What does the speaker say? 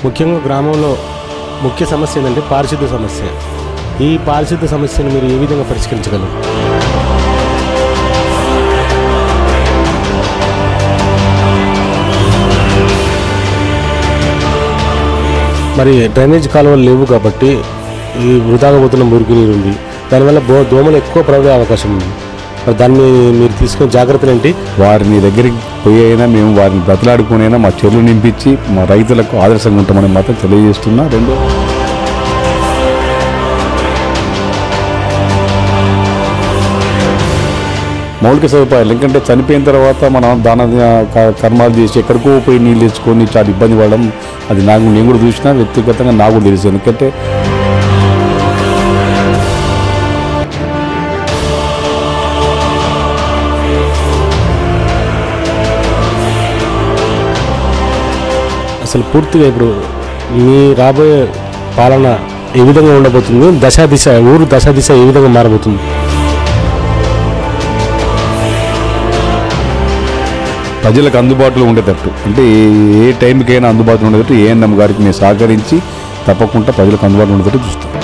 ముఖ్యంగా గ్రామంలో ముఖ్య సమస్య ఏంటంటే పారిశుద్ధ్య సమస్య ఈ పారిశుద్ధ్య సమస్యను మీరు ఏ విధంగా పరిష్కరించగలరు మరి డ్రైనేజ్ కాలువలు లేవు కాబట్టి ఈ వృధాగా పోతున్న మురికి నీరు ఉంది దానివల్ల బో దోమలు ఎక్కువ ప్రవే అవకాశం ఉంది మరి దాన్ని మీరు తీసుకునే జాగ్రత్తలు ఏంటి వారిని దగ్గరికి పోయి అయినా మేము వారిని బ్రతలాడుకుని అయినా మా చెరువులు నింపించి మా రైతులకు ఆదర్శంగా ఉంటామని మాత్రం తెలియజేస్తున్నా రెండో మౌలిక సదుపాయాలు ఎందుకంటే చనిపోయిన తర్వాత మనం దాన క- కర్మాలు చేసి ఎక్కడికో పోయి నీళ్ళు తెచ్చుకొని చాలా ఇబ్బంది పడడం అది నాకు నేను కూడా చూసినా వ్యక్తిగతంగా నాకు కూడా తెలుసు ఎందుకంటే అసలు పూర్తిగా ఇప్పుడు మీ రాబోయే పాలన ఏ విధంగా ఉండబోతుంది దశ దిశ ఊరు దశ దిశ ఏ విధంగా మారబోతుంది ప్రజలకు అందుబాటులో ఉండేటట్టు అంటే ఏ- ఏ టైంకైనా అందుబాటులో ఉండేటట్టు ఏఎన్ఎం గారికి మేము సహకరించి తప్పకుండా ప్రజలకు అందుబాటులో ఉండేటట్టు చూస్తాం